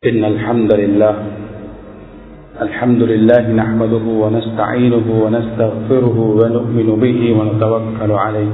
إن الحمد لله الحمد لله نحمده ونستعينه ونستغفره ونؤمن به ونتوكل عليه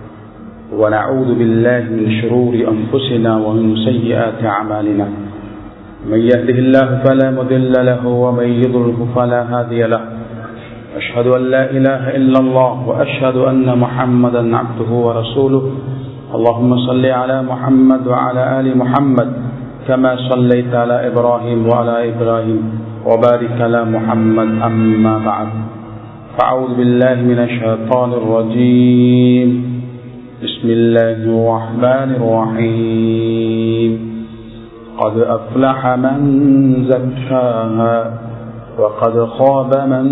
ونعوذ بالله من شرور أنفسنا ومن سيئات أعمالنا من يهده الله فلا مضل له ومن يضله فلا هادي له أشهد أن لا إله إلا الله وأشهد أن محمدا عبده ورسوله اللهم صل على محمد وعلى آل محمد كما صليت على إبراهيم وعلى إبراهيم وبارك على محمد أما بعد فأعوذ بالله من الشيطان الرجيم بسم الله الرحمن الرحيم قد أفلح من زكاها وقد خاب من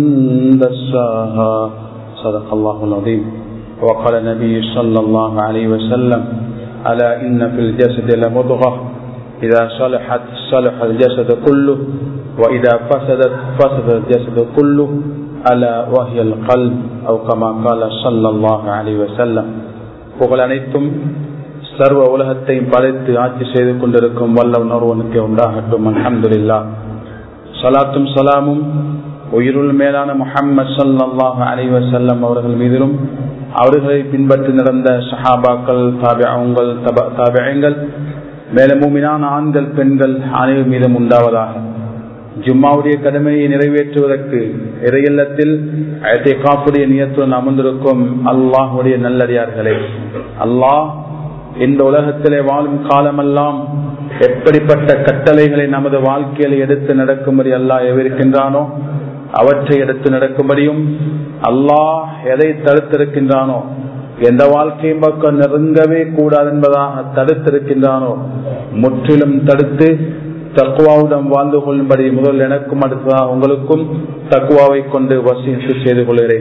دساها صدق الله العظيم وقال النبي صلى الله عليه وسلم ألا إن في الجسد لمضغة إذا صلحت صلح الجسد كله وإذا فسدت فسد الجسد كله ألا وهي القلب أو كما قال صلى الله عليه وسلم புகழ் அனைத்தும் சர்வ உலகத்தையும் படைத்து ஆட்சி செய்து கொண்டிருக்கும் வல்ல உணர்வனுக்கு உண்டாகட்டும் அலமதுல்லா சலாத்தும் சலாமும் உயிருள் மேலான முஹம்மது சல்லாஹ் அலைவசல்லம் அவர்கள் மீதிலும் அவர்களை பின்பற்றி நடந்த சஹாபாக்கள் தாபியங்கள் தாபியங்கள் மேலும் மூமினான ஆண்கள் பெண்கள் அனைவர் மீதும் உண்டாவதாக ஜும்மாவுடைய கடமையை நிறைவேற்றுவதற்கு இறையில்லத்தில் காப்புடைய நியத்துடன் அமர்ந்திருக்கும் அல்லாஹுடைய நல்லடியார்களே அல்லாஹ் இந்த உலகத்திலே வாழும் காலமெல்லாம் எப்படிப்பட்ட கட்டளைகளை நமது வாழ்க்கையில் எடுத்து நடக்கும்படி அல்லாஹ் எவிருக்கின்றானோ அவற்றை எடுத்து நடக்கும்படியும் அல்லாஹ் எதை தடுத்திருக்கின்றானோ எந்த வாழ்க்கையும் பக்கம் நெருங்கவே கூடாது என்பதாக தடுத்திருக்கின்றானோ முற்றிலும் தடுத்து தக்குவாவுடன் வாழ்ந்து கொள்ளும்படி முதல் எனக்கும் அடுத்ததாக உங்களுக்கும் தக்குவாவை கொண்டு வசீட்டு செய்து கொள்கிறேன்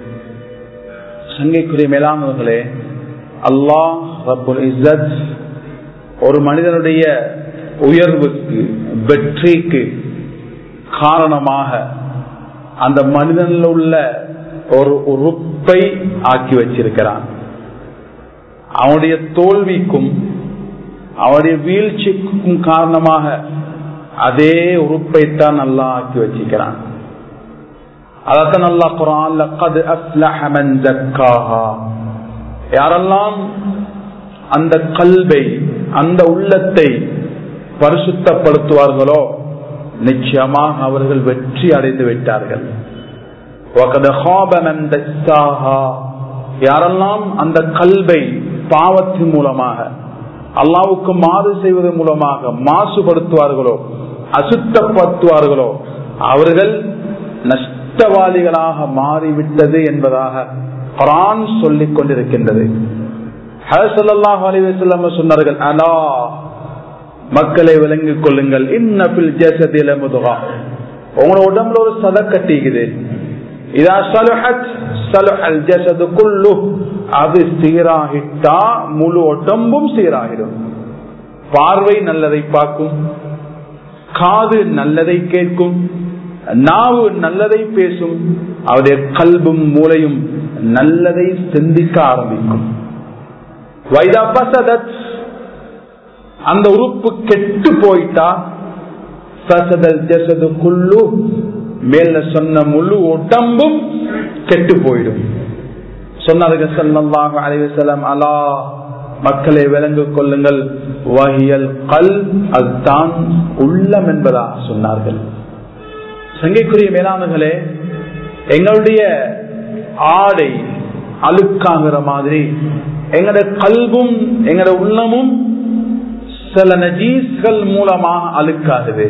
சங்கைக்குரிய மேலானவர்களே அல்லாஹ் ரபுல் இஸ்ஸத் ஒரு மனிதனுடைய உயர்வுக்கு வெற்றிக்கு காரணமாக அந்த மனிதனில் உள்ள ஒரு உறுப்பை ஆக்கி வச்சிருக்கிறான் அவனுடைய தோல்விக்கும் அவனுடைய வீழ்ச்சிக்கும் காரணமாக அதே உறுப்பை தான் நல்லா ஆக்கி வச்சிருக்கிறான் அதத்தான் நல்லா குரான் யாரெல்லாம் அந்த கல்வை அந்த உள்ளத்தை பரிசுத்தப்படுத்துவார்களோ நிச்சயமாக அவர்கள் வெற்றி அடைந்து விட்டார்கள் யாரெல்லாம் அந்த கல்வை பாவத்தின் மூலமாக அல்லாவுக்கு மாறு செய்வதன் மூலமாக மாசுபடுத்துவார்களோ அசுத்தப்படுத்துவார்களோ அவர்கள் நஷ்டவாதிகளாக மாறிவிட்டது என்பதாக குரான் சொல்லிக் கொண்டிருக்கின்றது சொன்னார்கள் அலா மக்களை விளங்கிக் கொள்ளுங்கள் இன்னபில் ஜேசதில முதுகா உங்களோட உடம்புல ஒரு சத கட்டிக்குது இதா சலுஹத் சலுஹல் ஜசது குல்லு அது சீராகிட்டா முழு உடம்பும் சீராகிடும் பார்வை நல்லதை பார்க்கும் காது நல்லதை கேட்கும் நாவு நல்லதை பேசும் அவருடைய கல்பும் மூளையும் நல்லதை சிந்திக்க ஆரம்பிக்கும் அந்த உறுப்பு கெட்டு போயிட்டா சசதல் ஜசது குல்லு மேல சொன்ன முழு உடம்பும் கெட்டு போயிடும் சொன்னார்கள் சல்லாஹ் அலைவசலம் அலா மக்களை விளங்கு கொள்ளுங்கள் வகியல் கல் அதுதான் உள்ளம் என்பதாக சொன்னார்கள் சங்கைக்குரிய மேலானர்களே எங்களுடைய ஆடை அழுக்காகிற மாதிரி எங்களுடைய கல்வும் எங்களுடைய உள்ளமும் சில நஜீஸ்கள் மூலமாக அழுக்காகுது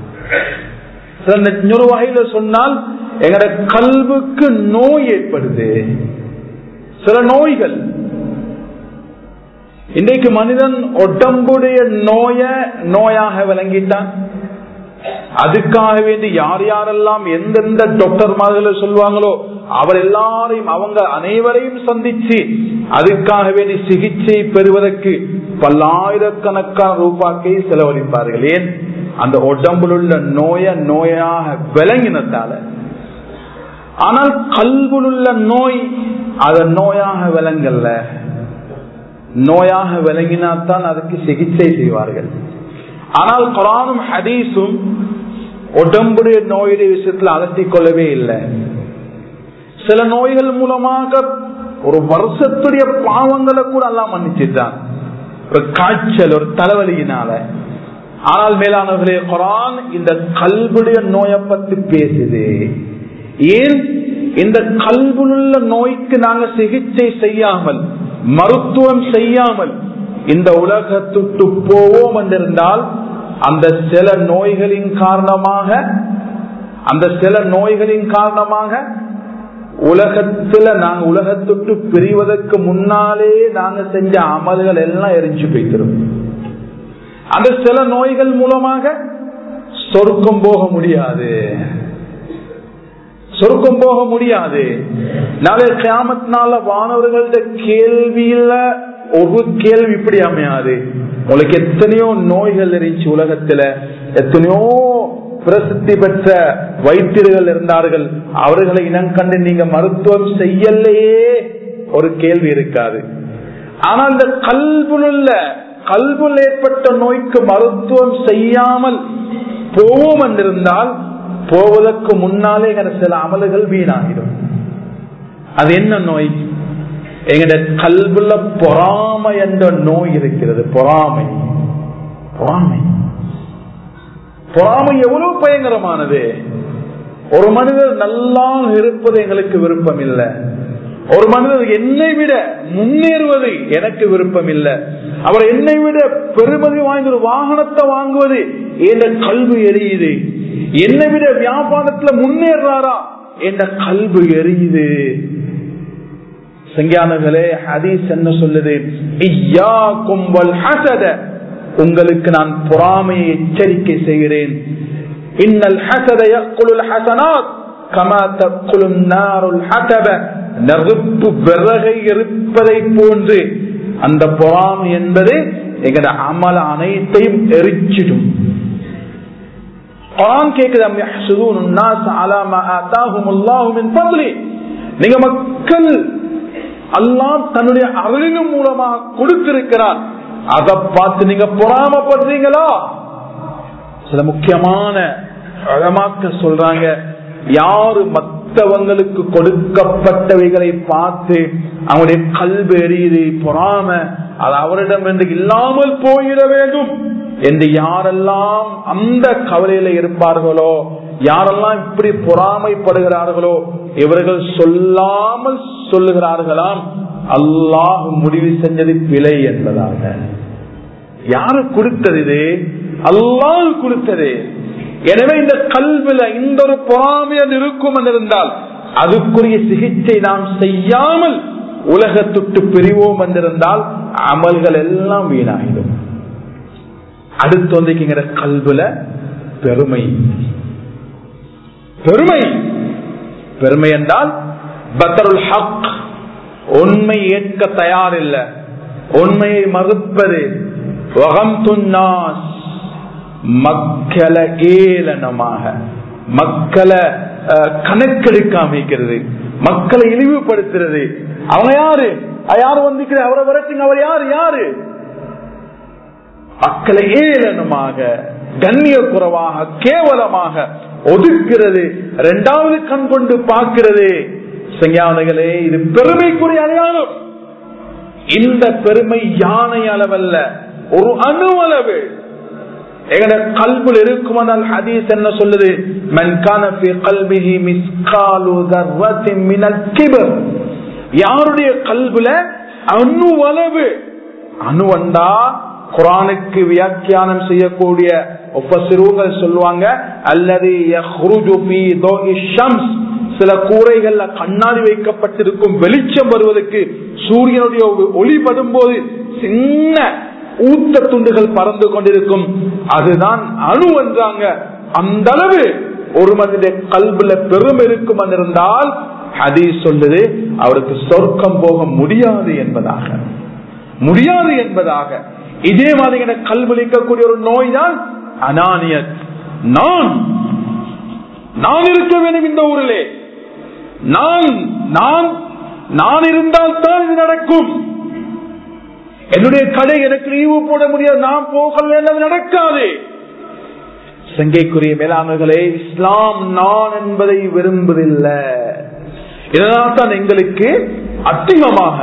சில வகையில சொன்னால் எங்கட கல்வுக்கு நோய் ஏற்படுது சில நோய்கள் இன்றைக்கு மனிதன் உடம்புடைய நோய நோயாக விளங்கிட்டான் அதுக்காக வேண்டி யார் யாரெல்லாம் எந்தெந்த டாக்டர்மார்களை சொல்லுவாங்களோ அவர் எல்லாரையும் அவங்க அனைவரையும் சந்திச்சு அதுக்காக வேண்டி சிகிச்சை பெறுவதற்கு பல்லாயிரக்கணக்கான ரூபாய்க்கை செலவழிப்பார்கள் ஏன் அந்த உடம்பில் உள்ள நோய நோயாக விளங்கினத்தால ஆனால் கல்விலுள்ள உள்ள நோய் அத நோயாக விளங்கல்ல நோயாக விளங்கினாத்தான் அதுக்கு சிகிச்சை செய்வார்கள் ஆனால் குரானும் ஹதீஸும் உடம்புடைய நோயுடைய விஷயத்துல அலட்டிக் கொள்ளவே இல்லை சில நோய்கள் மூலமாக ஒரு வருஷத்துடைய பாவங்களை கூட எல்லாம் மன்னிச்சுட்டான் ஒரு காய்ச்சல் ஒரு தலைவலியினால ஆனால் மேலானவர்களே குரான் இந்த கல்புடைய நோயை பத்தி பேசுது ஏன் இந்த கல்புள்ள நோய்க்கு நாங்க சிகிச்சை செய்யாமல் மருத்துவம் செய்யாமல் இந்த உலகத்துட்டு போவோம் என்றிருந்தால் அந்த சில நோய்களின் காரணமாக அந்த சில நோய்களின் காரணமாக உலகத்துல நாங்க உலகத்துட்டு பிரிவதற்கு முன்னாலே நாங்க செஞ்ச அமல்கள் எல்லாம் எரிஞ்சு போய்க்கிறோம் அந்த சில நோய்கள் மூலமாக சொருக்கம் போக முடியாது சொருக்கம் போக முடியாது நாளை கிராமத்தினால வானவர்கள்ட கேள்வியில ஒரு கேள்வி இப்படி அமையாது உங்களுக்கு எத்தனையோ நோய்கள் இருந்துச்சு உலகத்துல எத்தனையோ பிரசித்தி பெற்ற வைத்தியர்கள் இருந்தார்கள் அவர்களை இனம் கண்டு நீங்க மருத்துவம் செய்யலையே ஒரு கேள்வி இருக்காது ஆனா இந்த கல்புள்ள கல்புல் ஏற்பட்ட நோய்க்கு மருத்துவம் செய்யாமல் போவோம் என்றிருந்தால் போவதற்கு முன்னாலே சில அமல்கள் வீணாகிடும் அது என்ன நோய் எங்கட கல்புல பொறாமை என்ற நோய் இருக்கிறது பொறாமை பொறாமை பொறாமை எவ்வளவு பயங்கரமானது ஒரு மனிதர் நல்லா இருப்பது எங்களுக்கு விருப்பம் இல்லை ஒரு மனிதர் என்னை விட முன்னேறுவது எனக்கு விருப்பம் இல்லை அவர் என்னை விட பெருமதி வாய்ந்த ஒரு வாகனத்தை வாங்குவது என்ற கல்வி எரியுது என்னை விட வியாபாரத்துல முன்னேறாரா என்ற கல்வி எரியுது சங்கியானங்களே ஹதீஸ் என்ன சொல்லுது ஐயா கும்பல் ஹசத உங்களுக்கு நான் பொறாமையை எச்சரிக்கை செய்கிறேன் இன்னல் ஹசத யக்குலுல் ஹசனாத் கமா தக்குலும் நாருல் ஹசப நெருப்பு விறகை இருப்பதை போன்று அந்த பொறாமை என்பது எங்கட அமல அனைத்தையும் எரிச்சிடும் நீங்க மக்கள் அல்லாம் தன்னுடைய அருளின் மூலமாக கொடுத்திருக்கிறார் அதை பார்த்து நீங்க பொறாமப்படுறீங்களா சில முக்கியமான அழமாக்க சொல்றாங்க யாரு மற்றவங்களுக்கு கொடுக்கப்பட்டவைகளை பார்த்து அவனுடைய கல்வி எரியுது பொறாம அது அவரிடம் என்று இல்லாமல் போயிட வேண்டும் என்று யாரெல்லாம் அந்த கவலையில இருப்பார்களோ யாரெல்லாம் இப்படி பொறாமைப்படுகிறார்களோ இவர்கள் சொல்லாமல் சொல்லுகிறார்களாம் அல்லாஹ் முடிவு செஞ்சது பிழை என்பதாக யாரு கொடுத்தது இது அல்லாஹ் கொடுத்தது எனவே இந்த கல்வில இந்த ஒரு பொறாமையில் இருக்கும் என்றிருந்தால் அதுக்குரிய சிகிச்சை நாம் செய்யாமல் உலகத்துட்டு பிரிவோம் என்றிருந்தால் அமல்கள் எல்லாம் வீணாகிடும் அடுத்து வந்துக்கிற கல்வில பெருமை பெருமை பெருமை என்றால் பத்தருல் ஹக் உண்மை ஏற்க தயாரில்லை உண்மையை மறுப்பது மக்களை ஏளனமாக மக்களை கணக்கெடுக்காம வைக்கிறது மக்களை இழிவுபடுத்துறது அவங்க யாரு யாரு வந்து அவரை வரட்டுங்க அவர் யாரு யாரு மக்களை ஏளனமாக கண்ணிய குறைவாக கேவலமாக ஒதுக்கிறது இரண்டாவது கண் கொண்டு பார்க்கிறது சங்கியானங்களே இது பெருமைக்குரிய அடையாளம் இந்த பெருமை யானை அளவல்ல ஒரு அணு அளவு எங்கட கல்புல் இருக்குமானால் ஹதீஸ் என்ன சொல்லுது மன் கான ஃபீ கல்பிஹி மிஸ்காலு தர்ரத்தின் மினல் கிபர் யாருடைய கல்புல அணு அளவு அணு வந்தா குரானுக்கு வியாக்கியானம் செய்யக்கூடிய ஒப்பசிறுவங்கள் சொல்லுவாங்க அல்லது சில கூரைகள்ல கண்ணாடி வைக்கப்பட்டிருக்கும் வெளிச்சம் வருவதற்கு சூரியனுடைய ஒளி படும்போது சின்ன ஊத்த துண்டுகள் பறந்து கொண்டிருக்கும் அதுதான் அணு என்றாங்க அந்த அளவு ஒரு மனித கல்வில பெரும் இருக்கும் இருந்தால் ஹதீஸ் சொல்லுது அவருக்கு சொர்க்கம் போக முடியாது என்பதாக முடியாது என்பதாக இதே மாதிரி கல்விழிக்கக்கூடிய ஒரு நோய் தான் அனானியத் நான் நான் இருக்க வேண்டும் இந்த ஊரிலே நான் நான் நான் இருந்தால் தான் இது நடக்கும் என்னுடைய கடை எனக்கு லீவு போட முடியாது நான் போகல நடக்காது சங்கைக்குரிய மேலாண்மைகளே இஸ்லாம் நான் என்பதை விரும்புதில்லை இதனால் தான் எங்களுக்கு அதிகமாக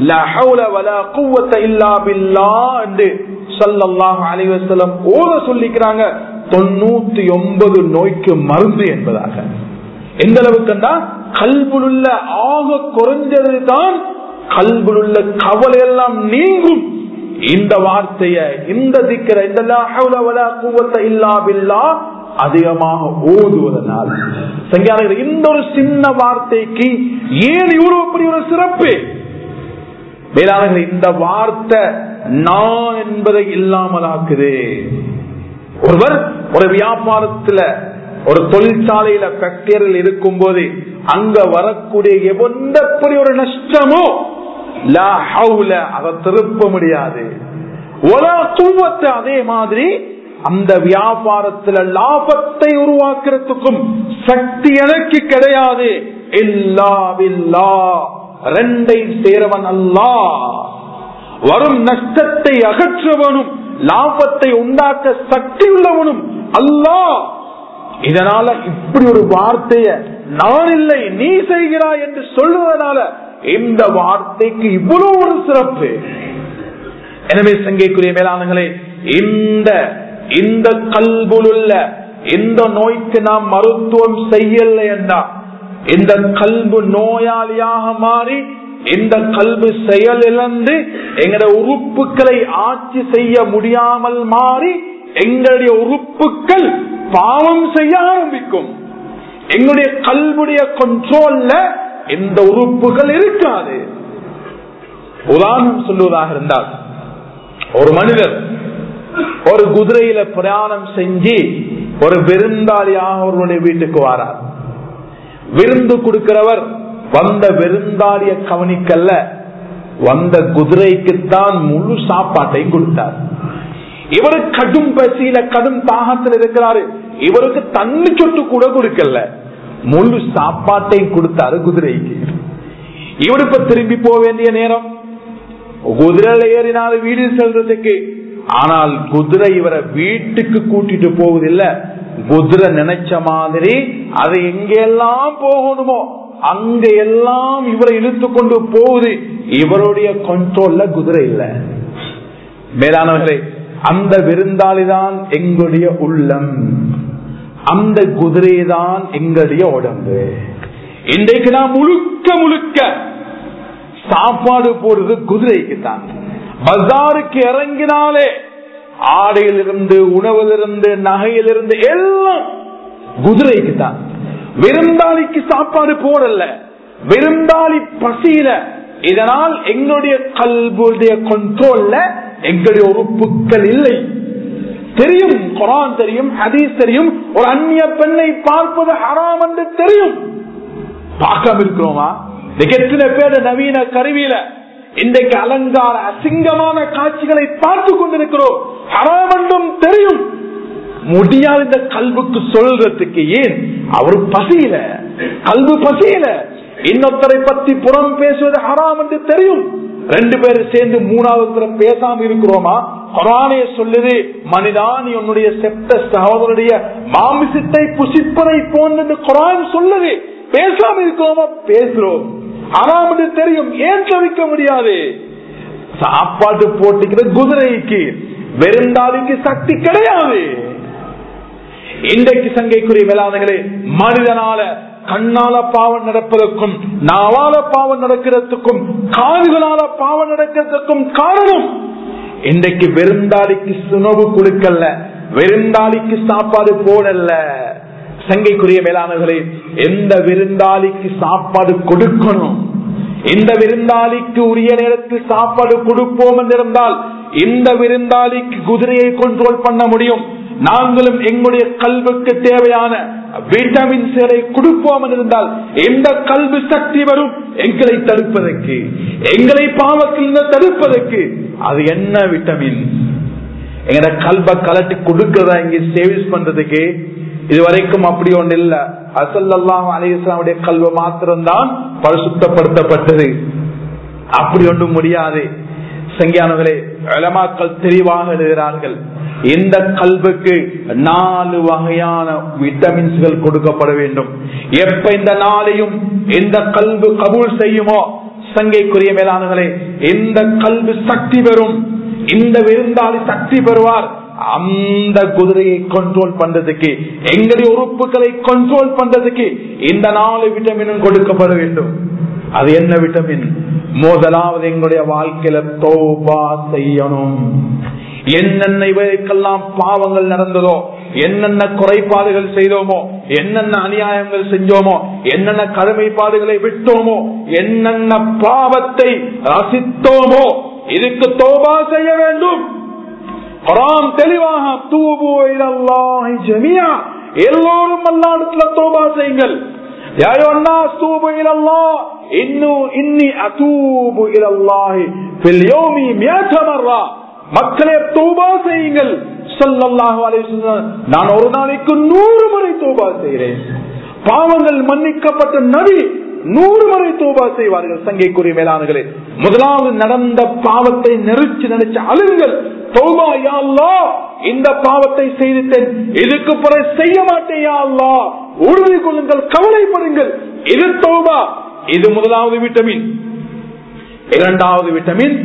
என்று சல்லாஹ் அலிவசலம் ஓத சொல்லிக்கிறாங்க தொண்ணூத்தி ஒன்பது நோய்க்கு மருந்து என்பதாக எந்த அளவுக்குண்டா கல்புலுள்ள ஆக குறைஞ்சது தான் கல்புலுள்ள கவலை எல்லாம் நீங்கும் இந்த வார்த்தைய இந்த திக்கிற இந்த இல்லாபில்லா அதிகமாக ஓதுவதனால் சங்கியாளர்கள் இந்த ஒரு சின்ன வார்த்தைக்கு ஏன் இவ்வளவு பெரிய ஒரு சிறப்பு மேலாளர்கள் இந்த வார்த்தை நான் என்பதை இல்லாமலாக்குது ஒருவர் ஒரு வியாபாரத்துல ஒரு தொழிற்சாலையில ஃபேக்டரியில் இருக்கும் போது அங்க வரக்கூடிய எந்த பெரிய ஒரு நஷ்டமோ அதை திருப்ப முடியாது அதே மாதிரி அந்த வியாபாரத்துல லாபத்தை உருவாக்குறதுக்கும் சக்தி எனக்கு கிடையாது ரெண்டை சேரவன் அல்லா வரும் நஷ்டத்தை அகற்றவனும் லாபத்தை உண்டாக்க சக்தி உள்ளவனும் அல்லா இதனால இப்படி ஒரு வார்த்தைய நான் இல்லை நீ செய்கிறாய் என்று சொல்லுவதனால இந்த வார்த்தைக்கு இவ்வளவு ஒரு சிறப்பு எனவே சங்கைக்குரிய மேலானங்களே இந்த இந்த கல்புலுள்ள இந்த நோய்க்கு நாம் மருத்துவம் செய்யல என்றா இந்த கல்பு நோயாளியாக மாறி இந்த கல்வி செயல் இழந்து எங்களுடைய உறுப்புகளை ஆட்சி செய்ய முடியாமல் மாறி எங்களுடைய உறுப்புகள் பாவம் செய்ய ஆரம்பிக்கும் எங்களுடைய கல்வுடைய கண்ட்ரோல்ல இந்த உறுப்புகள் இருக்காது உதாரணம் சொல்லுவதாக இருந்தால் ஒரு மனிதர் ஒரு குதிரையில பிரயாணம் செஞ்சு ஒரு விருந்தாளியாக அவர்களுடைய வீட்டுக்கு வாரார் விருந்து கொடுக்கிறவர் வந்த விருந்தாளிய கவனிக்கல்ல வந்த குதிரைக்குத்தான் முழு சாப்பாட்டையும் கொடுத்தார் இவரு கடும் பசியில கடும் தாகத்தில் இருக்கிறாரு இவருக்கு தண்ணி சொட்டு கூட கொடுக்கல முழு சாப்பாட்டையும் கொடுத்தாரு குதிரைக்கு இவர் இப்ப திரும்பி போக வேண்டிய நேரம் குதிரையில ஏறினாலும் வீடு செல்றதுக்கு ஆனால் குதிரை இவரை வீட்டுக்கு கூட்டிட்டு போவதில்லை குதிரை நினைச்ச மாதிரி அது எங்கெல்லாம் போகணுமோ அங்க எல்லாம் இவரை இழுத்து கொண்டு போகுது இவருடைய கண்ட்ரோல்ல குதிரை இல்ல மேலானவர்களே அந்த விருந்தாளிதான் எங்களுடைய உள்ளம் அந்த குதிரை தான் எங்களுடைய உடம்பு இன்றைக்கு நான் முழுக்க முழுக்க சாப்பாடு போடுறது குதிரைக்கு தான் பஜாருக்கு இறங்கினாலே ஆடையிலிருந்து உணவிலிருந்து நகையிலிருந்து எல்லாம் குதிரைக்கு தான் விருந்தாளிக்கு சாப்பாடு போடல விருந்தாளி பசியில இதனால் எங்களுடைய கல்புடைய கண்ட்ரோல்ல எங்களுடைய உறுப்புகள் இல்லை தெரியும் குரான் தெரியும் ஹதீஸ் தெரியும் ஒரு அந்நிய பெண்ணை பார்ப்பது ஹராம் என்று தெரியும் பார்க்காம இருக்கிறோமா எத்தனை பேர் நவீன கருவியில இன்றைக்கு அலங்கார அசிங்கமான காட்சிகளை பார்த்து கொண்டிருக்கிறோம் ஹராம் என்றும் தெரியும் முடியாது இந்த கல்வுக்கு சொல்றதுக்கு ஏன் அவர் பசியில கல்வு பசியில இன்னொருத்தரை பத்தி புறம் பேசுவது ஹராம் என்று தெரியும் ரெண்டு பேரும் சேர்ந்து மூணாவது பேசாம இருக்கிறோமா குரானே சொல்லுது மனிதா நீ உன்னுடைய செப்ட சகோதரனுடைய மாமிசத்தை புசிப்பதை போன்று குரான் சொல்லுது பேசாம இருக்கிறோமா பேசுறோம் ஹராம் என்று தெரியும் ஏன் தவிக்க முடியாது சாப்பாட்டு போட்டிக்கிற குதிரைக்கு வெறுந்தாளிக்கு சக்தி கிடையாது இன்றைக்கு சங்கைக்குரிய வேளாண்களே மனிதனால கண்ணால பாவம் நடப்பதற்கும் நாவால பாவம் நடக்கிறதுக்கும் காதுகளால பாவம் நடக்கிறதுக்கும் காரணம் இன்றைக்கு விருந்தாளிக்கு சுணவு கொடுக்கல விருந்தாளிக்கு சாப்பாடு போடல சங்கைக்குரிய மேலானவர்களே எந்த விருந்தாளிக்கு சாப்பாடு கொடுக்கணும் இந்த விருந்தாளிக்கு உரிய நேரத்தில் சாப்பாடு கொடுப்போம் என்றிருந்தால் இந்த விருந்தாளிக்கு குதிரையை கண்ட்ரோல் பண்ண முடியும் நாங்களும் எங்களுடைய கல்வுக்கு தேவையான விட்டமின் சேரை கொடுப்போம் இருந்தால் எந்த கல்வி சக்தி வரும் எங்களை தடுப்பதற்கு எங்களை பாவத்தில் தடுப்பதற்கு அது என்ன விட்டமின் எங்கட கல்வ கலட்டி கொடுக்கிறதா இங்க சேவிஸ் பண்றதுக்கு இதுவரைக்கும் அப்படி ஒன்று இல்ல அசல்லாம் அலிஸ்லாமுடைய கல்வ மாத்திரம்தான் பரிசுத்தப்படுத்தப்பட்டது அப்படி ஒன்றும் முடியாது சங்கியானவர்களே இளமாக்கள் தெளிவாக எழுதுகிறார்கள் இந்த கல்வுக்கு நாலு வகையான விட்டமின்ஸ்கள் கொடுக்கப்பட வேண்டும் எப்ப இந்த நாளையும் இந்த கல்வு கபூல் செய்யுமோ சங்கைக்குரிய மேலானவர்களே இந்த கல்வி சக்தி பெறும் இந்த விருந்தாளி சக்தி பெறுவார் அந்த குதிரையை கண்ட்ரோல் பண்றதுக்கு எங்களுடைய உறுப்புகளை கண்ட்ரோல் பண்றதுக்கு இந்த நாலு விட்டமினும் கொடுக்கப்பட வேண்டும் அது என்ன விட்டமின் முதலாவது எங்களுடைய வாழ்க்கையில தோபா செய்யணும் என்னென்ன இவருக்கெல்லாம் பாவங்கள் நடந்ததோ என்னென்ன குறைபாடுகள் செய்தோமோ என்னென்ன அநியாயங்கள் செஞ்சோமோ என்னென்ன கடமைப்பாடுகளை விட்டோமோ என்னென்ன பாவத்தை ரசித்தோமோ இதுக்கு தோபா செய்ய வேண்டும் குரான் தெளிவாக தூபு இலல்லாஹி ஜமியா எல்லோரும் அல்லாடத்துல தோபா செய்யுங்கள் يا أيها الناس توبوا إلى الله إنه إني أتوب إلى الله في اليوم مئة مرة மக்களே தூபா செய்யுங்கள் சல்லல்லாஹு அலைஹி வஸல்லம் நான் ஒரு நாளைக்கு நூறு முறை தூபா செய்கிறேன் பாவங்கள் மன்னிக்கப்பட்ட நபி நூறு முறை தூபா செய்வார்கள் சங்கைக்குரிய மேலானங்களே முதலாவது நடந்த பாவத்தை நெருச்சு நினைச்சு அழுங்கள் தௌபா யா அல்லாஹ் இந்த பாவத்தை செய்துட்டேன் இதுக்கு பிறகு செய்ய மாட்டேன் யா அல்லாஹ் உறுதி கொள்ளுங்கள் கவலைப்படுங்கள் இது தௌபா இது முதலாவது விட்டமின் இரண்டாவது விட்டமின்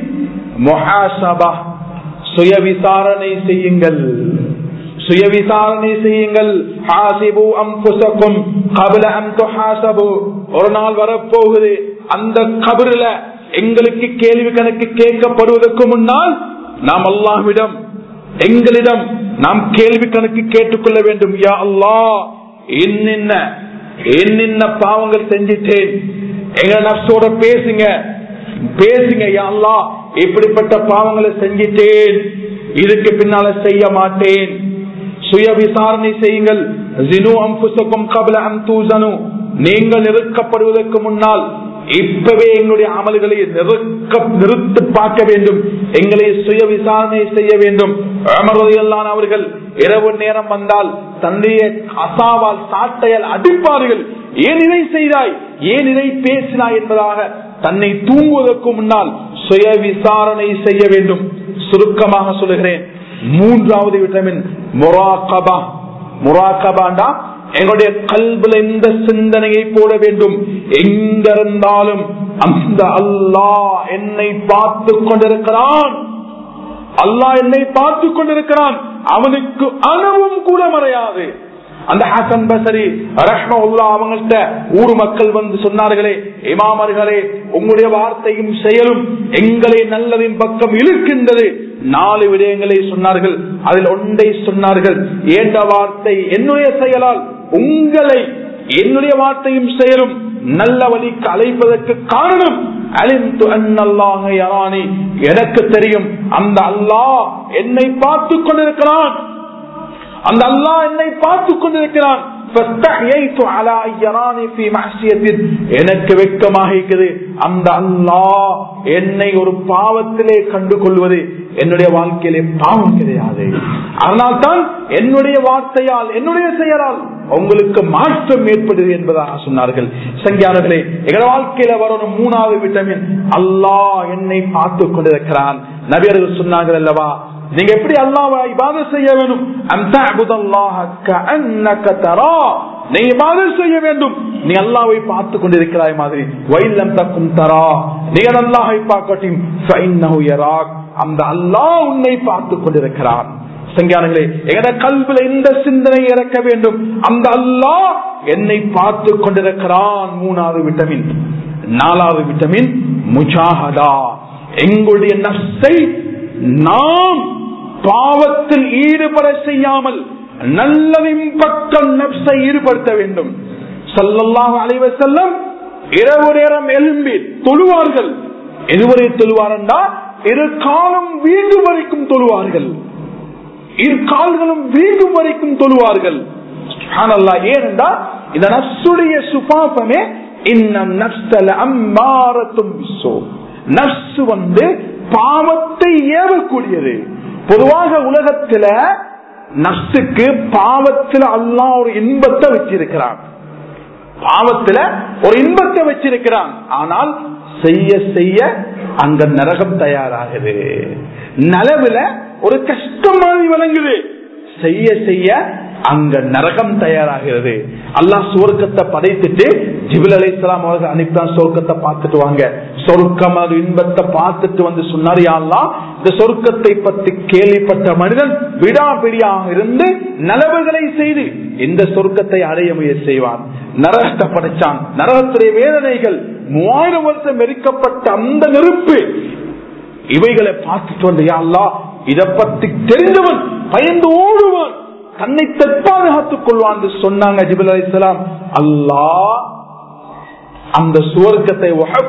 மொஹாசபா சுய விசாரணை செய்யுங்கள் சுய விசாரணை செய்யுங்கள் ஹாசிபு அம்புசக்கும் கபல அந்து ஹாசபு ஒரு நாள் வரப்போகுது அந்த கபருல எங்களுக்கு கேள்வி கணக்கு கேட்கப்படுவதற்கு முன்னால் நாம் அல்லாஹ்விடம் எங்களிடம் நாம் கேள்வி கணக்கு கேட்டுக்கொள்ள வேண்டும் யா அல்லாஹ் என்னென்ன என்னென்ன பாவங்கள் செஞ்சிட்டேன் எங்க நப்சோட பேசுங்க பேசுங்க யா அல்லாஹ் இப்படிப்பட்ட பாவங்களை செஞ்சிட்டேன் இதுக்கு பின்னால செய்ய மாட்டேன் சுய விசாரணை செய்யுங்கள் ஜினு அம்புசக்கும் கபல அந்தூசனு நீங்கள் நெருக்கப்படுவதற்கு முன்னால் இப்பவே எங்களுடைய அமல்களை நெருக்க நிறுத்து பார்க்க வேண்டும் எங்களை சுய விசாரணை செய்ய வேண்டும் அமர்வதையெல்லாம் அவர்கள் இரவு நேரம் வந்தால் தன்னுடைய அசாவால் சாட்டையால் அடிப்பார்கள் ஏன் இதை செய்தாய் ஏன் இதை பேசினாய் என்பதாக தன்னை தூங்குவதற்கு முன்னால் சுய விசாரணை செய்ய வேண்டும் சுருக்கமாக சொல்லுகிறேன் மூன்றாவது விட்டமின் மொராக்கபா மொராக்கபாண்டா எங்களுடைய கல்வில இந்த சிந்தனையை போட வேண்டும் எங்க இருந்தாலும் அந்த அல்லாஹ் என்னை பார்த்து கொண்டிருக்கிறான் அல்லாஹ் என்னை பார்த்து கொண்டிருக்கிறான் அவனுக்கு அணுவும் கூட மறையாது அந்த ஹசன் பசரி ரஹ்மல்லா அவங்கள்ட்ட ஊர் மக்கள் வந்து சொன்னார்களே இமாமர்களே உங்களுடைய வார்த்தையும் செயலும் எங்களை நல்லதின் பக்கம் இழுக்கின்றது நாலு விடயங்களை சொன்னார்கள் அதில் ஒன்றை சொன்னார்கள் ஏண்ட வார்த்தை என்னுடைய செயலால் உங்களை என்னுடைய வார்த்தையும் செயலும் நல்ல வழிக்கு அழைப்பதற்கு காரணம் அழிந்து அந்நல்லாக யாரானி எனக்கு தெரியும் அந்த அல்லாஹ் என்னை பார்த்து கொண்டிருக்கிறான் அந்த அல்லாஹ் என்னை பார்த்து கொண்டிருக்கிறான் எனக்கு வெக்கமாக இருக்குது அந்த அல்லாஹ் என்னை ஒரு பாவத்திலே கண்டு கொள்வது என்னுடைய வாழ்க்கையிலே பாவம் கிடையாது அதனால்தான் என்னுடைய வார்த்தையால் என்னுடைய செயலால் உங்களுக்கு மாற்றம் ஏற்படுது என்பதாக சொன்னார்கள் சங்கியானர்களே எங்கள் வாழ்க்கையில வரணும் மூணாவது விட்டமின் அல்லாஹ் என்னை பார்த்து கொண்டிருக்கிறான் நபியர்கள் சொன்னார்கள் அல்லவா நீங்க எப்படி அல்லாஹ் இபாத செய்ய வேணும் நீ இபாதத் செய்ய வேண்டும் நீ அல்லாவை பார்த்து கொண்டிருக்கிறாய் மாதிரி வைலம் தக்கும் தரா நீ அல்லாஹை பார்க்கட்டும் அந்த அல்லாஹ் உன்னை பார்த்து கொண்டிருக்கிறான் சங்கியானங்களே எங்கட கல்வில இந்த சிந்தனை இறக்க வேண்டும் அந்த அல்லாஹ் என்னை பார்த்து கொண்டிருக்கிறான் மூணாவது விட்டமின் நாலாவது விட்டமின் முஜாஹதா எங்களுடைய நஷ்டை நாம் பாவத்தில் ஈடுபட செய்யாமல் நல்லதின் பக்கம் நப்சை ஈடுபடுத்த வேண்டும் சல்லல்லாஹு அலைவ செல்லம் இரவு நேரம் எழும்பி தொழுவார்கள் எதுவரை தொழுவாரண்டா இரு காலம் வீண்டும் வரைக்கும் தொழுவார்கள் இரு கால்களும் வீண்டும் வரைக்கும் தொழுவார்கள் ஏனென்றா இந்த நப்சுடைய சுபாபமே இன்னும் நப்சல அம்மாரத்தும் நப்சு வந்து பாவத்தை ஏவக்கூடியது பொதுவாக உலகத்துல நப்சுக்கு பாவத்துல அல்லா ஒரு இன்பத்தை வச்சிருக்கிறான் பாவத்துல ஒரு இன்பத்தை வச்சிருக்கிறான் ஆனால் செய்ய செய்ய அங்க நரகம் தயாராகுது நலவுல ஒரு கஷ்டம் மாதிரி வழங்குது செய்ய செய்ய அங்க நரகம் தயாராகிறது அல்லாஹ் சுவர்க்கத்தை படைத்துட்டு ஜிபில் அலி இஸ்லாம் அவர்கள் அனுப்பிதான் சொர்க்கத்தை பார்த்துட்டு வாங்க சொர்க்கம் அது இன்பத்தை பார்த்துட்டு வந்து சொன்னார் யாழ்லா இந்த சொர்க்கத்தை பற்றி கேள்விப்பட்ட மனிதன் விடாபிடியாக இருந்து நலவுகளை செய்து இந்த சொர்க்கத்தை அடைய முயற்சி செய்வான் நரகத்தை படைச்சான் நரகத்துடைய வேதனைகள் மூவாயிரம் வருஷம் எரிக்கப்பட்ட அந்த நெருப்பு இவைகளை பார்த்துட்டு வந்து யாழ்லா இதை பத்தி தெரிந்தவன் பயந்து ஓடுவான் தன்னை தற்பாதுகாத்துக் கொள்வான் என்று சொன்னாங்க ஜிபுல் அலி இஸ்லாம் அல்லாஹ் அந்த சுவர்க்கத்தை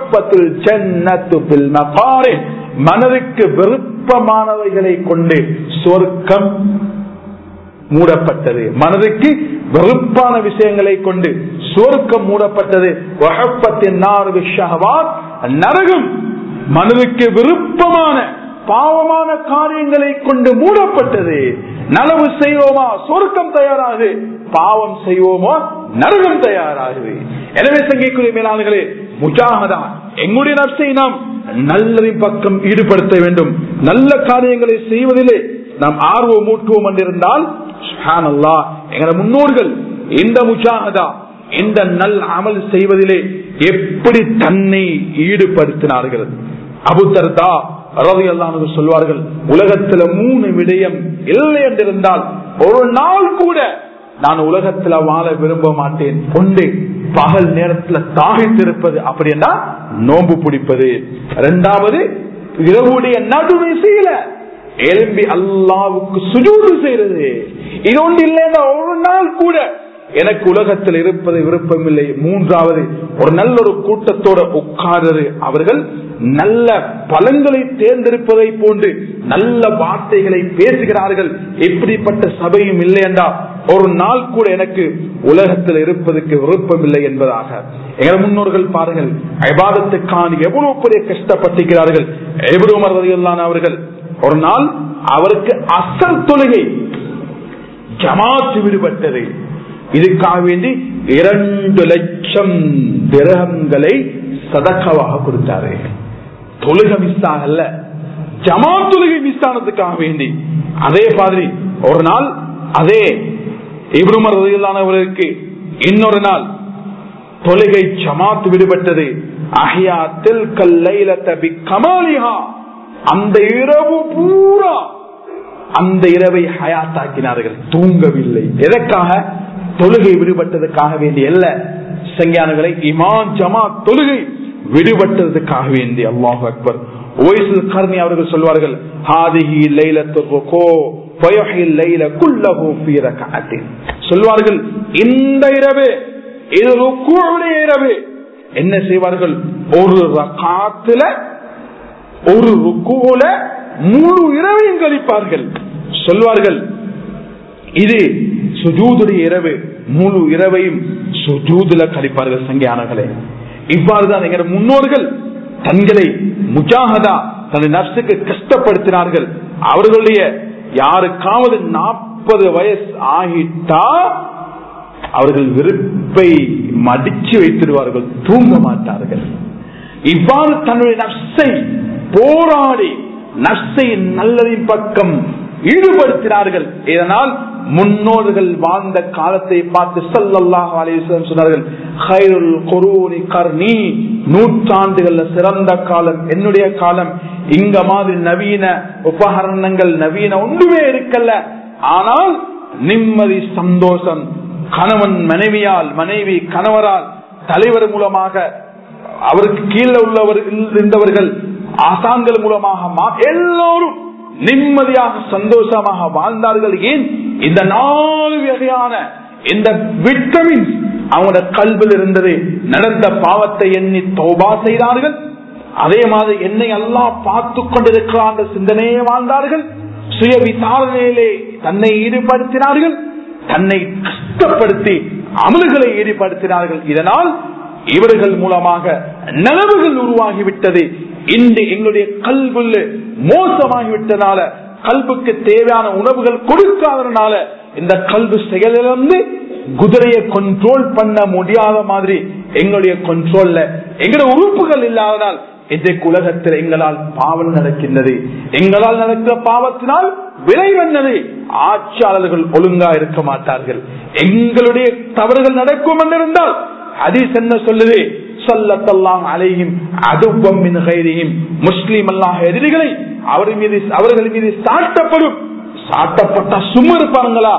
மனதுக்கு விருப்பமானவைகளை கொண்டு சுவர்க்கம் மூடப்பட்டது மனதுக்கு வெறுப்பான விஷயங்களை கொண்டு சுவர்க்கம் மூடப்பட்டது நரகம் மனதுக்கு விருப்பமான பாவமான காரியங்களை கொண்டு மூடப்பட்டது நலவு செய்வோமா சொர்க்கம் தயாராகுது பாவம் செய்வோமா நரகம் தயாராகுது எனவே சங்கைக்குரிய மேலாளர்களே முஜாகதா எங்களுடைய நப்சை நாம் நல்லதின் பக்கம் ஈடுபடுத்த வேண்டும் நல்ல காரியங்களை செய்வதிலே நாம் ஆர்வம் மூட்டுவோம் என்றிருந்தால் எங்களோட முன்னோர்கள் இந்த முஜாகதா இந்த நல் அமல் செய்வதிலே எப்படி தன்னை ஈடுபடுத்தினார்கள் அபுத்தர்தா ரவி அல்லானு சொல்வார்கள் உலகத்துல மூணு விடயம் இல்லை என்றிருந்தால் ஒரு நாள் கூட நான் உலகத்துல வாழ விரும்ப மாட்டேன் ஒன்று பகல் நேரத்துல தாகித்திருப்பது அப்படின்னா நோம்பு பிடிப்பது இரண்டாவது இரவுடைய நடுவிசையில எலும்பி அல்லாவுக்கு சுஜூடு செய்யறது இது ஒன்று இல்லைன்னா ஒரு நாள் கூட எனக்கு உலகத்தில் இருப்பது விருப்பம் இல்லை மூன்றாவது ஒரு நல்ல ஒரு கூட்டத்தோட உட்கார்றது அவர்கள் நல்ல பலன்களை தேர்ந்தெடுப்பதை போன்று நல்ல வார்த்தைகளை பேசுகிறார்கள் எப்படிப்பட்ட சபையும் இல்லை என்றா ஒரு நாள் கூட எனக்கு உலகத்தில் இருப்பதற்கு விருப்பம் இல்லை என்பதாக எங்கள் முன்னோர்கள் பாருங்கள் ஐபாதத்துக்கான எவ்வளவு பெரிய கஷ்டப்பட்டிருக்கிறார்கள் எவ்வளவு மரதியில்லான அவர்கள் ஒரு நாள் அவருக்கு அசல் தொழுகை ஜமாத்து விடுபட்டது இதுக்காக வேண்டி இரண்டு லட்சம் திரகங்களை சதக்கவாக கொடுத்தாரு தொழுகை மிஸ் ஆகல ஜமா தொழுகை மிஸ் ஆனதுக்காக வேண்டி அதே மாதிரி ஒரு நாள் அதே இப்ருமரவர்களுக்கு இன்னொரு நாள் தொழுகை ஜமாத்து விடுபட்டது அஹியாத்தில் கல்லைல தபி கமாலிஹா அந்த இரவு பூரா அந்த இரவை ஹயாத்தாக்கினார்கள் தூங்கவில்லை எதற்காக தொழுகை விடுபட்டதுக்காக வேண்டிய அல்ல சங்கியானங்களை இமான் ஜமா தொழுகை விடுபட்டதுக்காக வேண்டிய அல்லாஹு அக்பர் ஓய்சுல் கர்ணி அவர்கள் சொல்வார்கள் ஹாதிஹி லைலத்துக்கோ சொல்வார்கள் இந்த இரவு இது ருக்குடைய இரவு என்ன செய்வார்கள் ஒரு ரகாத்துல ஒரு ருக்குல முழு இரவையும் கழிப்பார்கள் சொல்வார்கள் இது சுஜூதுடைய இரவு முழு இரவையும் சுஜூதுல கழிப்பார்கள் சங்கியானர்களே இவ்வாறுதான் எங்க முன்னோர்கள் தங்களை முஜாகதா தன்னை நர்சுக்கு கஷ்டப்படுத்தினார்கள் அவர்களுடைய யாருக்காவது நாற்பது வயசு ஆகிட்டா அவர்கள் விருப்பை மடிச்சு வைத்திருவார்கள் தூங்க மாட்டார்கள் இவ்வாறு தன்னுடைய நர்சை போராடி நர்சை நல்லதின் பக்கம் ஈடுபடுத்தினார்கள் இதனால் முன்னோர்கள் வாழ்ந்த காலத்தை பார்த்து சல்லல்லாஹ் அலிஸ்லம் சொன்னார்கள் கர்ணி நூற்றாண்டுகள் சிறந்த காலம் என்னுடைய காலம் இங்க மாதிரி நவீன உபகரணங்கள் நவீன ஒன்றுமே இருக்கல்ல ஆனால் நிம்மதி சந்தோஷம் கணவன் மனைவியால் மனைவி கணவரால் தலைவர் மூலமாக அவருக்கு கீழே உள்ளவர் இருந்தவர்கள் ஆசான்கள் மூலமாக எல்லோரும் நிம்மதியாக சந்தோஷமாக வாழ்ந்தார்கள் ஏன் இந்த நாலு வகையான இந்த விட்டமின் அவங்களோட கல்வியில் இருந்தது நடந்த பாவத்தை எண்ணி தௌபா செய்தார்கள் அதே மாதிரி என்னை எல்லாம் பார்த்து கொண்டிருக்கிறான் சிந்தனையே வாழ்ந்தார்கள் சுய விசாரணையிலே தன்னை ஈடுபடுத்தினார்கள் தன்னை கஷ்டப்படுத்தி அமல்களை ஈடுபடுத்தினார்கள் இதனால் இவர்கள் மூலமாக நலவுகள் உருவாகிவிட்டது இன்று எங்களுடைய கல்வில் மோசமாகிவிட்டனால கல்வுக்கு தேவையான உணவுகள் கொடுக்காதனால இந்த கல்வி செயலிலிருந்து குதிரையை கண்ட்ரோல் பண்ண முடியாத மாதிரி எங்களுடைய கண்ட்ரோல்ல எங்களுடைய உறுப்புகள் இல்லாதனால் இன்றைக்கு உலகத்தில் எங்களால் பாவம் நடக்கின்றது எங்களால் நடக்கிற பாவத்தினால் விளைவென்னது ஆட்சியாளர்கள் ஒழுங்கா இருக்க மாட்டார்கள் எங்களுடைய தவறுகள் நடக்கும் என்றிருந்தால் ஹதீஸ் என்ன சொல்லுது சொல்லத்தல்லாம் அலையும் அதுவம் முஸ்லீம் அல்லாஹ் எதிரிகளை அவர் மீது அவர்கள் மீது சாட்டப்படும் சாட்டப்பட்ட சும்மா இருப்பாங்களா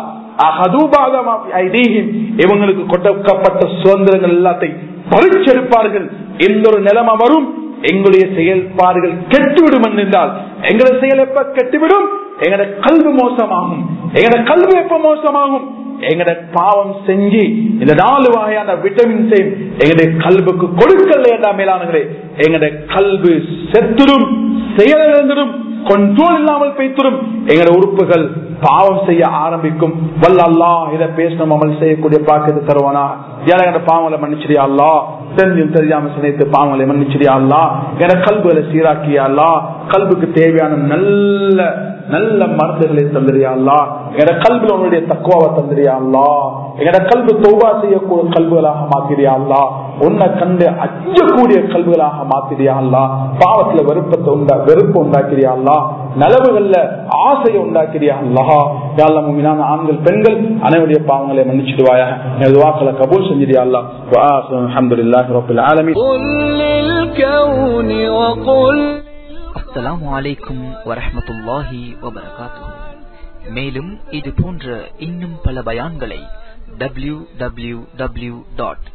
இவங்களுக்கு கொடுக்கப்பட்ட சுதந்திரங்கள் எல்லாத்தையும் பறிச்செடுப்பார்கள் எந்த ஒரு நிலைமை வரும் எங்களுடைய செயல்பாடுகள் கெட்டுவிடும் என்றால் எங்களுடைய செயல் எப்ப கெட்டுவிடும் எங்கட கல்வி மோசமாகும் எங்கட கல்வி எப்ப மோசமாகும் எங்கட பாவம் செஞ்சு இந்த நாலு வகையான விட்டமின்ஸை எங்களுடைய கல்வுக்கு கொடுக்கல மேலானங்களே எங்கட கல்வி செத்துடும் செயலிழந்துடும் கண்ட்ரோல் இல்லாமல் பேத்துடும் எங்கட உறுப்புகள் பாவம் செய்ய ஆரம்பிக்கும் வல்ல அல்லா இதை பேசணும் அமல் செய்யக்கூடிய பாக்கத்தை தருவானா ஏழை பாவங்களை மன்னிச்சிடியா அல்லா தெரிஞ்சும் தெரியாம சினைத்து பாவங்களை மன்னிச்சிடியா அல்லா என கல்விகளை சீராக்கியா அல்லா கல்விக்கு தேவையான நல்ல நல்ல மருந்துகளை தந்திரியா அல்லா என கல்வியில் உன்னுடைய தக்குவாவை தந்திரியா அல்லா எங்கட கல்வி தௌபா செய்யக்கூடிய கல்விகளாக மாத்திரியா அல்லா உன்னை கண்டு அஞ்சக்கூடிய கல்விகளாக மாத்திரியா அல்லா பாவத்துல வெறுப்பத்தை உண்டா வெறுப்பு உண்டாக்கிறியா அல்லா நலவுகள்ல ஆசையை உண்டாக்கிறியா அல்லா யாழ்ல முமினான ஆண்கள் பெண்கள் அனைவருடைய பாவங்களை மன்னிச்சிடுவாயா எனது வாக்களை கபூல் செஞ்சிடியா அல்லா அலமதுல்லாஹி ரபில் ஆலமீன் அஸ்ஸலாமு அலைக்கும் வரஹ்மத்துல்லாஹி வபரகாத்துஹு மேலும் இது போன்ற இன்னும் பல பயான்களை W W W dot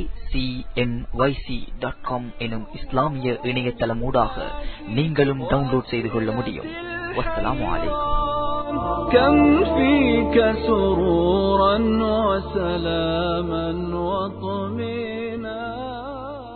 acmyc.com எனும் இஸ்லாமிய இணையதளம் ஊடாக நீங்களும் டவுன்லோட் செய்து கொள்ள முடியும் வஸ்ஸலாமு அலைக்கும் كم فيك سرورا وسلاما وطمئنا